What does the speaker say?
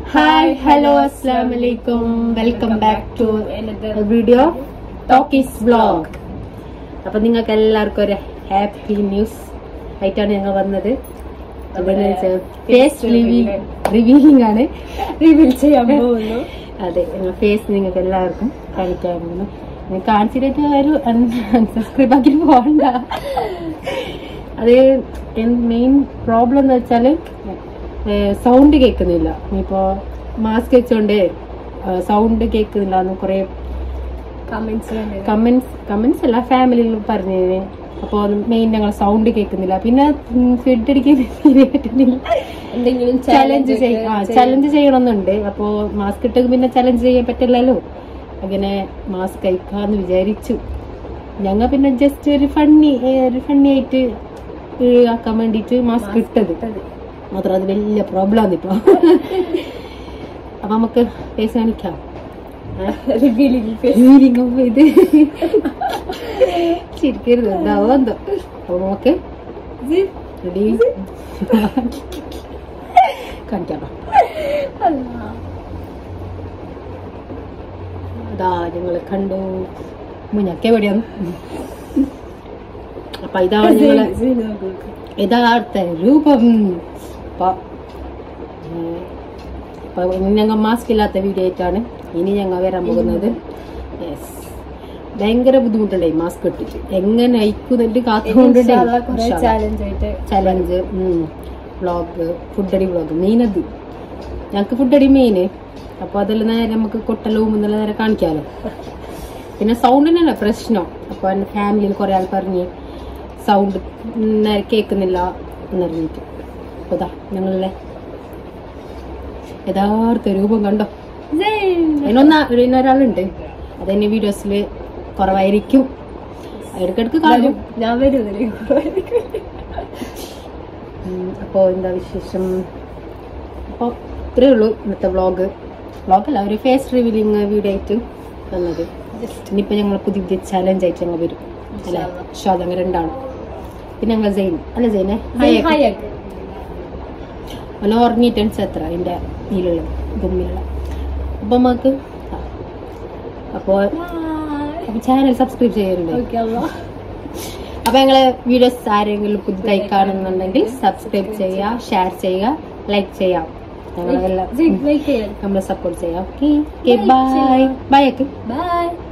hi hello അസ്സാം വലൈക്കും welcome back to video talkies vlog അപ്പൊ നിങ്ങൾക്ക് എല്ലാവർക്കും ഒരു ഹാപ്പി ന്യൂസ് ആയിട്ടാണ് ഞങ്ങൾ വന്നത് ഫേസ് റിവീലിംഗ് ആണ് റിവീൽ ചെയ്യാൻ പോകുന്നു അതെ ഞങ്ങൾ ഫേസ് നിങ്ങൾക്ക് എല്ലാവർക്കും കാണിക്കാൻ പോകുന്നു നിങ്ങൾ കാണിച്ചിട്ട് ഒരു അൺസബ്സ്ക്രൈബ് ആക്കി പോകണ്ട അത് മെയിൻ പ്രോബ്ലം എന്ന് വെച്ചാല് സൗണ്ട് കേൾക്കുന്നില്ല ഇപ്പോ മാസ്ക് വെച്ചോണ്ട് സൗണ്ട് കേൾക്കുന്നില്ല എന്ന് കുറെ കമന്റ്സ് കമന്റ്സ് കമന്റ്സ് അല്ല ഫാമിലിയിൽ പറഞ്ഞു അപ്പോൾ മെയിൻ ഞങ്ങൾ സൗണ്ട് കേൾക്കുന്നില്ല പിന്നെ ഫെഡ് അടിക്കുന്നില്ല എന്തെങ്കിലും ചലഞ്ച് ചലഞ്ച് ചെയ്യണമെന്നുണ്ട് അപ്പോ മാസ്ക് ഇട്ട് പിന്നെ ചലഞ്ച് ചെയ്യാൻ പറ്റില്ലല്ലോ അങ്ങനെ മാസ്ക് കഴിക്കാന്ന് വിചാരിച്ചു ഞങ്ങൾ പിന്നെ ജസ്റ്റ് ഒരു ഫണ്ണി ഒരു ഫണ്ണി ആയിട്ട് ഏ, ആക്കാൻ വേണ്ടിട്ട് മാസ്ക് ഇട്ടത് മാത്രം അത് വലിയ പ്രോബ്ലം ആണ് ഇപ്പൊ അപ്പൊ നമുക്ക് ഫേസ് കാണിക്കാം റിവീലിംഗ് Feeling of ഇത് ചിരിക്കരുത് എന്താവോ എന്തോ അപ്പൊ നമുക്ക് റെഡി കാണിക്കാം അതാ ഞങ്ങള് കണ്ടു മുഞ്ഞക്കെ എവിടെയാണ് അപ്പൊ ഇതാണ് ഞങ്ങളെ യഥാർത്ഥ രൂപം അപ്പൊ ഉം, അപ്പൊ ഇനി ഞങ്ങൾ മാസ്ക് ഇല്ലാത്ത വീഡിയോ ആയിട്ടാണ് ഇനി ഞങ്ങൾ വരാൻ പോകുന്നത് യെസ് ഭയങ്കര ബുദ്ധിമുട്ടുണ്ടായി മാസ്ക് ഇട്ടിട്ട് എങ്ങനെ അയക്കുന്നിട്ട് കാത്തുകൊണ്ടുണ്ടേ ചാലഞ്ച് ആയിട്ട് ചലഞ്ച് വ്ളോഗ് ഫുഡടി വ്ളോഗ് മെയിനത് ഞങ്ങൾക്ക് ഫുഡടി മെയിന് അപ്പൊ അതെല്ലാം നേരെ നമുക്ക് കൊട്ടലും എന്നുള്ള നേരെ കാണിക്കാലോ പിന്നെ സൗണ്ടിനല്ല പ്രശ്നം അപ്പൊ എൻ്റെ ഫാമിലിയിൽ കുറെ ആൾ പറഞ്ഞ് സൗണ്ട് നേരെ കേൾക്കുന്നില്ല എന്നറിഞ്ഞിട്ട് അപ്പൊ ഇതാ ഞങ്ങളിലെ യഥാർത്ഥ രൂപം കണ്ടോ അതിനൊന്ന ഒരാളുണ്ട് അതെന്നെ വീഡിയോസിൽ കുറവായിരിക്കും ഇടയ്ക്കിടയ്ക്ക് കാണും ഞാൻ വരുന്നില്ല ഉം, അപ്പോ എന്താ വിശേഷം അപ്പൊ ഇത്രയേ ഉള്ളൂ ഇന്നത്തെ വ്ളോഗ് വ്ളോഗല്ല ഒരു ഫേസ് റിവീലിംഗ് വീഡിയോ ആയിട്ട് വന്നത് ഇനിയിപ്പോ ഞങ്ങൾ പുതിയ പുതിയ ചലഞ്ച് ആയിട്ട് ഞങ്ങൾ വരും അല്ലെ ഷാദ അങ്ങനെ രണ്ടാണ് പിന്നെ ഞങ്ങൾ ജെയിൻ അല്ല ജെയിനെ അല്ല ഉറങ്ങിയിട്ടാണ് എത്ര അതിന്റെ ഇതിലുള്ളത് ഗമ്മിലുള്ള അപ്പൊ നമുക്ക് അപ്പോ ചാനൽ സബ്സ്ക്രൈബ് ചെയ്യാറുണ്ട് അപ്പൊ ഞങ്ങള് വീഡിയോസ് ആരെങ്കിലും പുതുതായി കാണുന്നുണ്ടെങ്കിൽ സബ്സ്ക്രൈബ് ചെയ്യുക ഷെയർ ചെയ്യുക ലൈക്ക് ചെയ്യാം ഞങ്ങളെല്ലാം നമ്മളെ സപ്പോർട്ട് ചെയ്യാം okay bye bye okay by